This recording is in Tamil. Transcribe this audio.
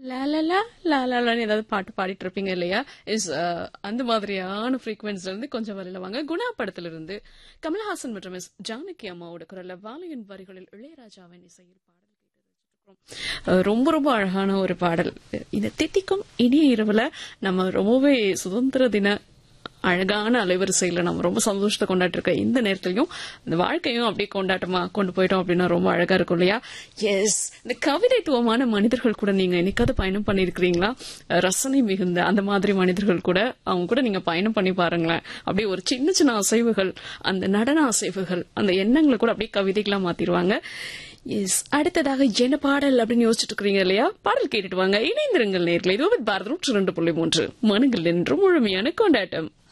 லாலலா லாலாலான்னு ஏதாவது பாட்டு பாடிட்டு இருப்பீங்க இல்லையா இஸ் அந்த மாதிரியான ஃப்ரீக்வன்ஸ்ல இருந்து கொஞ்சம் வரையில வாங்க குணா படத்துல இருந்து கமலஹாசன் மற்றும் எஸ் ஜானகி அம்மாவோட குரல்ல வாலியின் வரிகளில் இளையராஜாவின் இசையில் பாடல் கேட்டு ரசிச்சிருக்கிறோம். அஹ் ரொம்ப ரொம்ப அழகான ஒரு பாடல் இந்த தித்திக்கும் இனிய இரவுல நம்ம ரொம்பவே சுதந்திர தின அழகான அலைவரிசையில நம்ம ரொம்ப சந்தோஷத்தை கொண்டாட்டு இருக்க இந்த நேரத்திலையும் இந்த வாழ்க்கையும் அப்படியே கொண்டாட்டமா கொண்டு போயிட்டோம் அப்படின்னா ரொம்ப அழகா இருக்கும் இல்லையா எஸ் இந்த கவிதைத்துவமான மனிதர்கள் கூட நீங்க என்னைக்காவது பயணம் பண்ணிருக்கிறீங்களா ரசனை மிகுந்த அந்த மாதிரி மனிதர்கள் கூட அவங்க கூட நீங்க பயணம் பண்ணி பாருங்களேன் அப்படியே ஒரு சின்ன சின்ன அசைவுகள் அந்த நடன அசைவுகள் அந்த எண்ணங்களை கூட அப்படியே கவிதைகளா மாத்திருவாங்க எஸ் அடுத்ததாக என்ன பாடல் அப்படின்னு யோசிச்சுட்டு இருக்கிறீங்க இல்லையா பாடல் கேட்டுட்டு வாங்க இணைந்திருங்கள் நேர்களை இது பாரத நூற்று ரெண்டு புள்ளி மூன்று மனங்கள் என்றும் முழுமையான கொண்டாட்டம்